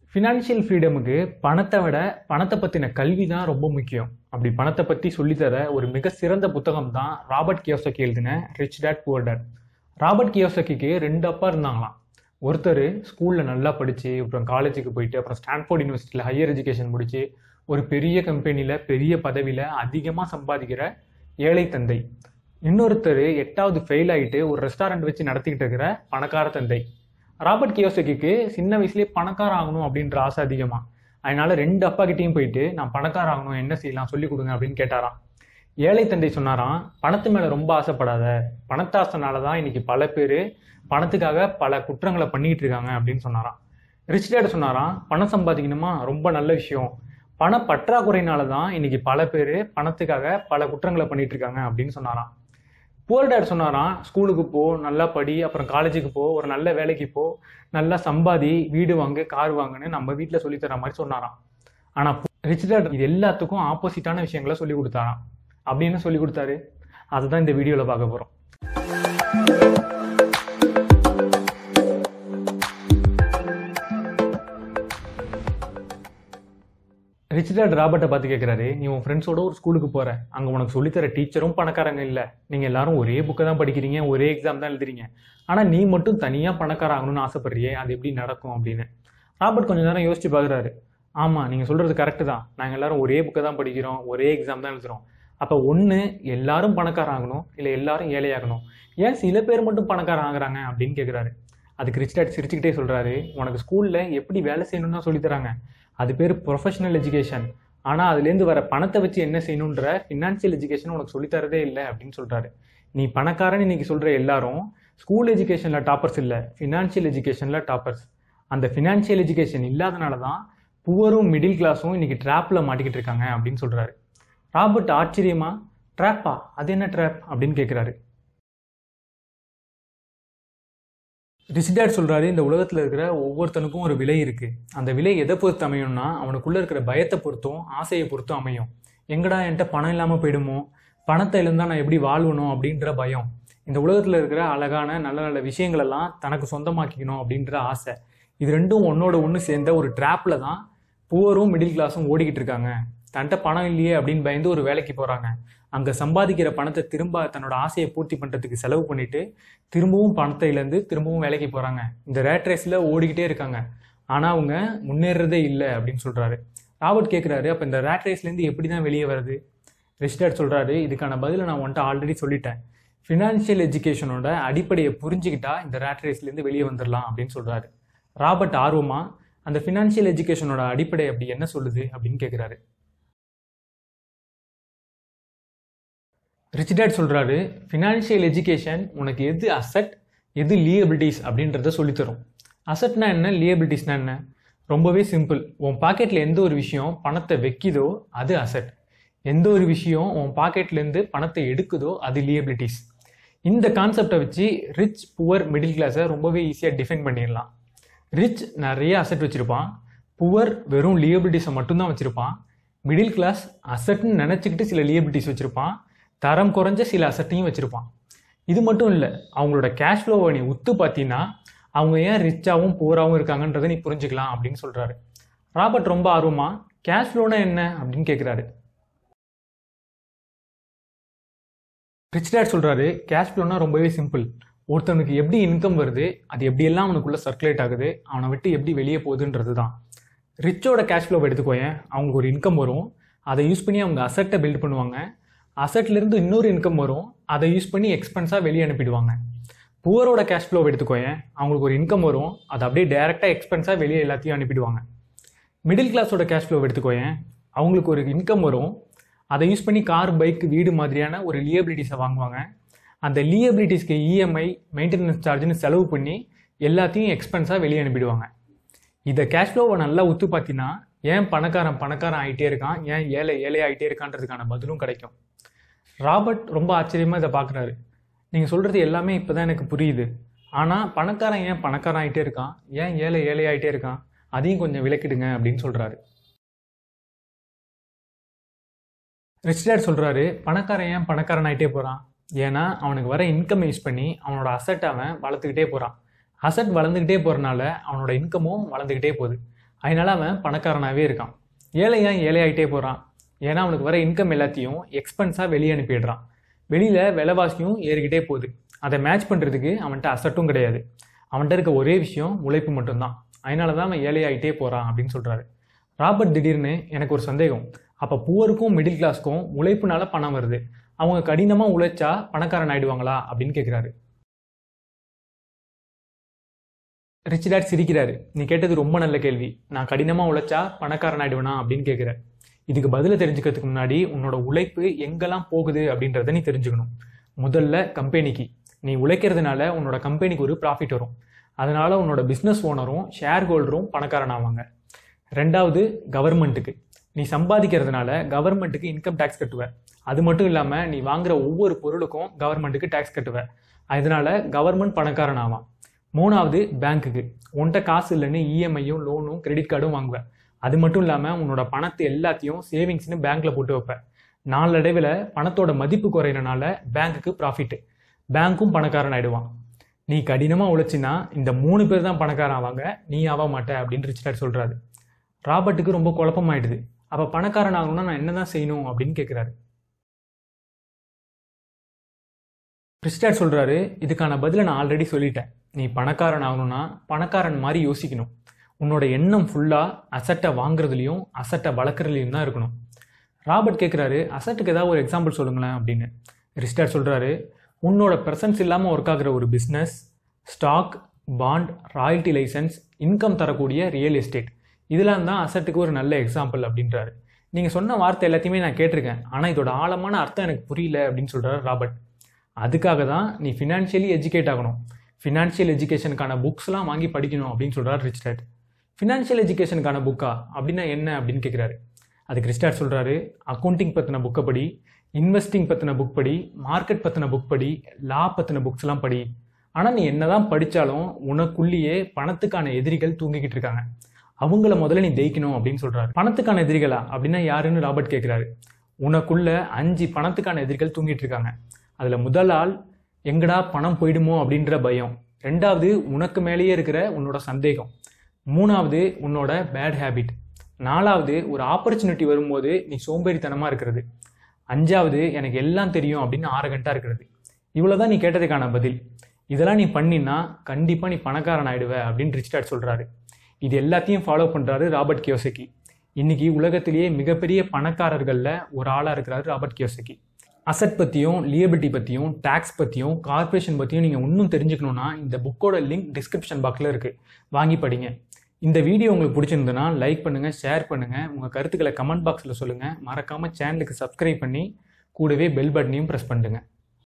financial ஃப்ரீடமுக்கு பணத்தை விட பணத்தை பற்றின கல்வி தான் ரொம்ப முக்கியம் அப்படி பணத்தை பற்றி சொல்லித்தர ஒரு மிக சிறந்த புத்தகம் தான் ராபர்ட் கியோசக்கி எழுதின rich dad poor dad Robert கியோசக்கிக்கு ரெண்டு அப்பா இருந்தாங்களாம் ஒருத்தர் ஸ்கூலில் நல்லா படித்து அப்புறம் காலேஜுக்கு போயிட்டு அப்புறம் ஸ்டான்ஃபோர்ட் யூனிவர்சிட்டியில் ஹையர் எஜுகேஷன் முடித்து ஒரு பெரிய கம்பெனியில் பெரிய பதவியில் அதிகமாக சம்பாதிக்கிற ஏழை தந்தை இன்னொருத்தர் எட்டாவது ஃபெயில் ஆகிட்டு ஒரு ரெஸ்டாரண்ட் வச்சு நடத்திக்கிட்டு இருக்கிற பணக்கார தந்தை ராபர்ட் கியோசக்கிக்கு சின்ன வயசுலேயே பணக்கார ஆகணும் அப்படின்ற ஆசை அதிகமாக அதனால ரெண்டு அப்பா கிட்டேயும் போயிட்டு நான் பணக்கார ஆகணும் என்ன செய்யலாம் சொல்லி கொடுங்க அப்படின்னு கேட்டாராம் ஏழை தந்தை சொன்னாராம் பணத்து மேலே ரொம்ப ஆசைப்படாத பணத்தாசனால தான் இன்னைக்கு பல பேர் பணத்துக்காக பல குற்றங்களை பண்ணிக்கிட்டு இருக்காங்க அப்படின்னு சொன்னாராம் ரிச் டேட் சொன்னாராம் பணம் சம்பாதிக்கணுமா ரொம்ப நல்ல விஷயம் பண பற்றாக்குறையினால தான் இன்னைக்கு பல பேர் பணத்துக்காக பல குற்றங்களை பண்ணிட்டு இருக்காங்க அப்படின்னு சொன்னாராம் புவர் டேட் சொன்னாராம் ஸ்கூலுக்கு போ நல்லா படி அப்புறம் காலேஜுக்கு போ ஒரு நல்ல வேலைக்கு போ நல்லா சம்பாதி வீடு வாங்கு கார் வாங்குன்னு நம்ம வீட்டில் சொல்லித்தர மாதிரி சொன்னாராம் ஆனால் ரிச் டேட் இது எல்லாத்துக்கும் ஆப்போசிட்டான விஷயங்களை சொல்லி கொடுத்தாராம் அப்படி என்ன சொல்லி கொடுத்தாரு அதுதான் இந்த வீடியோவில் பார்க்க போகிறோம் ரிச் டேட் ராபர்ட்டை பார்த்து கேட்குறாரு நீ உன் ஃப்ரெண்ட்ஸோட ஒரு ஸ்கூலுக்கு போகிற அங்கே உனக்கு சொல்லித்தர டீச்சரும் பணக்காரங்க இல்லை நீங்கள் எல்லாரும் ஒரே புக்கை தான் படிக்கிறீங்க ஒரே எக்ஸாம் தான் எழுதுறீங்க ஆனால் நீ மட்டும் தனியாக பணக்கார ஆகணும்னு ஆசைப்படுறியே அது எப்படி நடக்கும் அப்படின்னு ராபர்ட் கொஞ்ச நேரம் யோசிச்சு பார்க்குறாரு ஆமாம் நீங்கள் சொல்கிறது கரெக்டு தான் நாங்கள் எல்லாரும் ஒரே புக்கை தான் படிக்கிறோம் ஒரே எக்ஸாம் தான் எழுதுறோம் அப்போ ஒன்று எல்லாரும் பணக்கார ஆகணும் இல்லை எல்லாரும் ஏழையாகணும் ஏன் சில பேர் மட்டும் பணக்கார ஆகுறாங்க அப்படின்னு கேட்குறாரு அதுக்கு ரிச் டேட் சிரிச்சுக்கிட்டே சொல்கிறாரு உனக்கு ஸ்கூலில் எப்படி வேலை செய்யணும்னு தான் சொல்லித்தராங்க அது பேர் ப்ரொஃபஷனல் எஜுகேஷன் ஆனால் அதுலேருந்து வர பணத்தை வச்சு என்ன செய்யணுன்ற ஃபினான்ஷியல் எஜுகேஷன் உனக்கு சொல்லித்தரதே இல்லை அப்படின்னு சொல்கிறாரு நீ பணக்காரன் இன்னைக்கு சொல்கிற எல்லாரும் ஸ்கூல் எஜுகேஷனில் டாப்பர்ஸ் இல்லை ஃபினான்ஷியல் எஜுகேஷனில் டாப்பர்ஸ் அந்த ஃபினான்ஷியல் எஜுகேஷன் இல்லாதனால தான் புவரும் மிடில் கிளாஸும் இன்னைக்கு ட்ராப்பில் மாட்டிக்கிட்டு இருக்காங்க அப்படின்னு சொல்கிறாரு ராபர்ட் ஆச்சரியமா ட்ராப்பா அது என்ன ட்ராப் அப்படின்னு கேட்குறாரு ரிச் டேட் சொல்கிறாரு இந்த உலகத்தில் இருக்கிற ஒவ்வொருத்தனுக்கும் ஒரு விலை இருக்குது அந்த விலை எதை பொறுத்து அமையும்னா அவனுக்குள்ளே இருக்கிற பயத்தை பொறுத்தும் ஆசையை பொறுத்தும் அமையும் எங்கடா என்கிட்ட பணம் இல்லாமல் போயிடுமோ பணத்தை இருந்தால் நான் எப்படி வாழ்வணும் அப்படின்ற பயம் இந்த உலகத்தில் இருக்கிற அழகான நல்ல நல்ல விஷயங்களெல்லாம் தனக்கு சொந்தமாக்கிக்கணும் அப்படின்ற ஆசை இது ரெண்டும் ஒன்னோட ஒன்று சேர்ந்த ஒரு ட்ராப்பில் தான் புவரும் மிடில் கிளாஸும் ஓடிக்கிட்டு இருக்காங்க தன்கிட்ட பணம் இல்லையே அப்படின்னு பயந்து ஒரு வேலைக்கு போகிறாங்க அங்கே சம்பாதிக்கிற பணத்தை திரும்ப தன்னோட ஆசையை பூர்த்தி பண்ணுறதுக்கு செலவு பண்ணிட்டு திரும்பவும் பணத்தை இழந்து திரும்பவும் வேலைக்கு போகிறாங்க இந்த ரேட் ரேஸில் ஓடிக்கிட்டே இருக்காங்க ஆனால் அவங்க முன்னேறதே இல்லை அப்படின்னு சொல்கிறாரு ராபர்ட் கேட்குறாரு அப்போ இந்த ரேட் ரேஸ்லேருந்து எப்படி தான் வெளியே வருது ரிஸ்டர்ட் சொல்கிறாரு இதுக்கான பதிலை நான் உன்ட்ட ஆல்ரெடி சொல்லிட்டேன் ஃபினான்ஷியல் எஜுகேஷனோட அடிப்படையை புரிஞ்சுக்கிட்டா இந்த ரேட் ரேஸ்லேருந்து வெளியே வந்துடலாம் அப்படின்னு சொல்கிறாரு ராபர்ட் ஆர்வமாக அந்த ஃபினான்ஷியல் எஜுகேஷனோட அடிப்படை அப்படி என்ன சொல்லுது அப்படின்னு கேட்குறாரு ரிச் டேட் சொல்கிறாரு ஃபினான்ஷியல் எஜுகேஷன் உனக்கு எது அசட் எது லியபிலிட்டிஸ் அப்படின்றத சொல்லித்தரும் அசட்னா என்ன லியபிலிட்டிஸ்னா என்ன ரொம்பவே சிம்பிள் உன் பாக்கெட்டில் எந்த ஒரு விஷயம் பணத்தை வைக்குதோ அது அசட் எந்த ஒரு விஷயம் உன் பாக்கெட்லேருந்து பணத்தை எடுக்குதோ அது லியபிலிட்டிஸ் இந்த கான்செப்டை வச்சு ரிச் புவர் மிடில் கிளாஸை ரொம்பவே ஈஸியாக டிஃபைன் பண்ணிடலாம் ரிச் நிறைய அசட் வச்சுருப்பான் புவர் வெறும் லியபிலிட்டிஸை மட்டும்தான் வச்சுருப்பான் மிடில் கிளாஸ் அசட்னு நினச்சிக்கிட்டு சில லியபிலிட்டிஸ் வச்சுருப்பான் தரம் குறைஞ்ச சில அசட்டையும் வச்சுருப்பான் இது மட்டும் இல்லை அவங்களோட கேஷ் ஃப்ளோவை நீ உத்து பார்த்தீங்கன்னா அவங்க ஏன் ரிச்சாகவும் புவராகவும் இருக்காங்கன்றதை நீ புரிஞ்சுக்கலாம் அப்படின்னு சொல்கிறாரு ராபர்ட் ரொம்ப ஆர்வமாக கேஷ் ஃப்ளோனா என்ன அப்படின்னு கேட்குறாரு ரிச் டேட் சொல்கிறாரு கேஷ் ஃப்ளோனா ரொம்பவே சிம்பிள் ஒருத்தனுக்கு எப்படி இன்கம் வருது அது எப்படியெல்லாம் அவனுக்குள்ளே சர்க்குலேட் ஆகுது அவனை விட்டு எப்படி வெளியே போகுதுன்றது தான் ரிச்சோட கேஷ் ஃப்ளோவை எடுத்துக்கோயேன் அவங்களுக்கு ஒரு இன்கம் வரும் அதை யூஸ் பண்ணி அவங்க அசட்டை பில்ட் பண்ணுவாங்க அசட்லேருந்து இன்னொரு இன்கம் வரும் அதை யூஸ் பண்ணி எக்ஸ்பென்ஸாக வெளியே அனுப்பிடுவாங்க புவரோட கேஷ் ஃப்ளோ எடுத்துக்கோயேன் அவங்களுக்கு ஒரு இன்கம் வரும் அதை அப்படியே டேரெக்டாக எக்ஸ்பென்ஸாக வெளியே எல்லாத்தையும் அனுப்பிடுவாங்க மிடில் கிளாஸோட கேஷ் ஃப்ளோ எடுத்துக்கோயேன் அவங்களுக்கு ஒரு இன்கம் வரும் அதை யூஸ் பண்ணி கார் பைக் வீடு மாதிரியான ஒரு லியபிலிட்டிஸை வாங்குவாங்க அந்த லியபிலிட்டிஸ்க்கு இஎம்ஐ மெயின்டெனன்ஸ் சார்ஜ்னு செலவு பண்ணி எல்லாத்தையும் எக்ஸ்பென்ஸாக வெளியே அனுப்பிடுவாங்க இதை கேஷ் ஃப்ளோவை நல்லா உத்து பார்த்தீங்கன்னா ஏன் பணக்காரன் பணக்காரன் ஆகிட்டே இருக்கான் ஏன் ஏழை ஏழை ஆகிட்டே இருக்கான்றதுக்கான பதிலும் கிடைக்கும் ராபர்ட் ரொம்ப ஆச்சரியமாக இதை பார்க்குறாரு நீங்கள் சொல்கிறது எல்லாமே இப்போ தான் எனக்கு புரியுது ஆனால் பணக்காரன் ஏன் பணக்காரன் ஆகிட்டே இருக்கான் ஏன் ஏழை ஏழை ஆகிட்டே இருக்கான் அதையும் கொஞ்சம் விளக்கிடுங்க அப்படின்னு சொல்கிறாரு ரிச் டேட் சொல்கிறாரு பணக்காரன் ஏன் பணக்காரன் ஆகிட்டே போகிறான் ஏன்னா அவனுக்கு வர இன்கம் யூஸ் பண்ணி அவனோட அசட்டை அவன் வளர்த்துக்கிட்டே போகிறான் அசட் வளர்ந்துக்கிட்டே போகிறனால அவனோட இன்கமும் வளர்ந்துக்கிட்டே போகுது அதனால அவன் பணக்காரனாகவே இருக்கான் ஏழையா ஏழையாயிட்டே போகிறான் ஏன்னா அவனுக்கு வர இன்கம் எல்லாத்தையும் எக்ஸ்பென்ஸாக வெளியே அனுப்பிடுறான் வெளியில் விலைவாசியும் ஏறிக்கிட்டே போகுது அதை மேட்ச் பண்ணுறதுக்கு அவன்கிட்ட அசட்டும் கிடையாது அவன்கிட்ட இருக்க ஒரே விஷயம் உழைப்பு மட்டும்தான் அதனால தான் அவன் ஏழையாயிட்டே போகிறான் அப்படின்னு சொல்கிறாரு ராபர்ட் திடீர்னு எனக்கு ஒரு சந்தேகம் அப்போ புவருக்கும் மிடில் கிளாஸ்க்கும் உழைப்புனால பணம் வருது அவங்க கடினமாக உழைச்சா பணக்காரன் ஆயிடுவாங்களா அப்படின்னு கேட்குறாரு ரிச் டேட் சிரிக்கிறாரு நீ கேட்டது ரொம்ப நல்ல கேள்வி நான் கடினமாக உழைச்சா பணக்காரன் ஆயிடுவேனா அப்படின்னு கேட்குற இதுக்கு பதிலை தெரிஞ்சுக்கிறதுக்கு முன்னாடி உன்னோட உழைப்பு எங்கெல்லாம் போகுது அப்படின்றத நீ தெரிஞ்சுக்கணும் முதல்ல கம்பெனிக்கு நீ உழைக்கிறதுனால உன்னோட கம்பெனிக்கு ஒரு ப்ராஃபிட் வரும் அதனால உன்னோட பிஸ்னஸ் ஓனரும் ஷேர் ஹோல்டரும் பணக்காரன் ஆவாங்க ரெண்டாவது கவர்மெண்ட்டுக்கு நீ சம்பாதிக்கிறதுனால கவர்மெண்ட்டுக்கு இன்கம் டேக்ஸ் கட்டுவ அது மட்டும் இல்லாமல் நீ வாங்குற ஒவ்வொரு பொருளுக்கும் கவர்மெண்ட்டுக்கு டேக்ஸ் கட்டுவ அதனால கவர்மெண்ட் பணக்காரன் ஆவான் மூணாவது பேங்க்குக்கு உன்கிட்ட காசு இல்லைன்னு இஎம்ஐயும் லோனும் கிரெடிட் கார்டும் வாங்குவேன் அது மட்டும் இல்லாமல் உன்னோட பணத்தை எல்லாத்தையும் சேவிங்ஸ்னு பேங்க்கில் போட்டு வைப்பேன் நாளடைவில் பணத்தோட மதிப்பு குறையிறனால பேங்க்குக்கு ப்ராஃபிட்டு பேங்க்கும் பணக்காரன் ஆயிடுவான் நீ கடினமாக உழைச்சினா இந்த மூணு பேர் தான் பணக்காரன் ஆவாங்க நீ ஆக மாட்ட அப்படின்னு ரிச்டார்ட் சொல்கிறாரு ராபர்ட்டுக்கு ரொம்ப குழப்பமாயிடுது அப்போ பணக்காரன் ஆகணும்னா நான் என்ன தான் செய்யணும் அப்படின்னு கேட்குறாரு ரிச்டார்ட் சொல்கிறாரு இதுக்கான பதிலை நான் ஆல்ரெடி சொல்லிட்டேன் நீ பணக்காரன் ஆகணும்னா பணக்காரன் மாதிரி யோசிக்கணும் உன்னோட எண்ணம் ஃபுல்லாக அசட்டை வாங்குறதுலையும் அசட்டை வளர்க்குறதுலையும் தான் இருக்கணும் ராபர்ட் கேட்குறாரு அசட்டுக்கு ஏதாவது ஒரு எக்ஸாம்பிள் சொல்லுங்களேன் அப்படின்னு ரிஸ்டார்ட் சொல்கிறாரு உன்னோட ப்ரெசன்ஸ் இல்லாமல் ஒர்க் ஆகுற ஒரு business stock bond royalty license income தரக்கூடிய ரியல் எஸ்டேட் இதெல்லாம் தான் அசட்டுக்கு ஒரு நல்ல எக்ஸாம்பிள் அப்படின்றாரு நீங்கள் சொன்ன வார்த்தை எல்லாத்தையுமே நான் கேட்டிருக்கேன் ஆனால் இதோட ஆழமான அர்த்தம் எனக்கு புரியல அப்படின்னு சொல்கிறாரு ராபர்ட் அதுக்காக தான் நீ ஃபினான்ஷியலி எஜுகேட் ஆகணும் ஃபினான்ஷியல் எஜுகேஷனுக்கான புக்ஸ்லாம் வாங்கி படிக்கணும் அப்படின்னு சொல்கிறார் ரிச்டார்ட் ஃபினான்ஷியல் எஜுகேஷனுக்கான புக்கா அப்படின்னா என்ன அப்படின்னு கேட்குறாரு அதுக்கு ரிஸ்டார்ட் சொல்கிறாரு அக்கௌண்டிங் பற்றின புக்கை படி இன்வெஸ்டிங் பற்றின புக் படி மார்க்கெட் பற்றின புக் படி லா பற்றின புக்ஸ்லாம் படி ஆனால் நீ என்னதான் படித்தாலும் உனக்குள்ளேயே பணத்துக்கான எதிரிகள் தூங்கிக்கிட்டு இருக்காங்க அவங்கள முதல்ல நீ ஜெயிக்கணும் அப்படின்னு சொல்கிறாரு பணத்துக்கான எதிரிகளா அப்படின்னா யாருன்னு ராபர்ட் கேட்குறாரு உனக்குள்ள அஞ்சு பணத்துக்கான எதிரிகள் தூங்கிட்டு இருக்காங்க அதில் முதல் ஆள் எங்கடா பணம் போயிடுமோ அப்படின்ற பயம் ரெண்டாவது உனக்கு மேலேயே இருக்கிற உன்னோட சந்தேகம் மூணாவது உன்னோட பேட் ஹேபிட் நாலாவது ஒரு ஆப்பர்ச்சுனிட்டி வரும்போது நீ சோம்பேறித்தனமாக இருக்கிறது அஞ்சாவது எனக்கு எல்லாம் தெரியும் அப்படின்னு ஆரகண்ட்டாக இருக்கிறது இவ்வளோதான் நீ கேட்டதுக்கான பதில் இதெல்லாம் நீ பண்ணினா கண்டிப்பாக நீ பணக்காரன் ஆயிடுவ அப்படின்னு ரிச்டார்ட் சொல்கிறாரு இது எல்லாத்தையும் ஃபாலோ பண்ணுறாரு ராபர்ட் கியோசக்கி இன்னைக்கு உலகத்திலேயே மிகப்பெரிய பணக்காரர்களில் ஒரு ஆளாக இருக்கிறாரு ராபர்ட் கியோசக்கி அசட் பற்றியும் லியபிலிட்டி பற்றியும் டேக்ஸ் பற்றியும் கார்ப்பரேஷன் பற்றியும் நீங்கள் இன்னும் தெரிஞ்சுக்கணுன்னா இந்த புக்கோட லிங்க் டிஸ்கிரிப்ஷன் பாக்ஸில் இருக்குது வாங்கி படிங்க இந்த வீடியோ உங்களுக்கு பிடிச்சிருந்ததுன்னா லைக் பண்ணுங்கள் ஷேர் பண்ணுங்கள் உங்கள் கருத்துக்களை கமெண்ட் பாக்ஸில் சொல்லுங்கள் மறக்காமல் சேனலுக்கு சப்ஸ்கிரைப் பண்ணி கூடவே பெல் பட்டனையும் ப்ரெஸ் பண்ணுங்க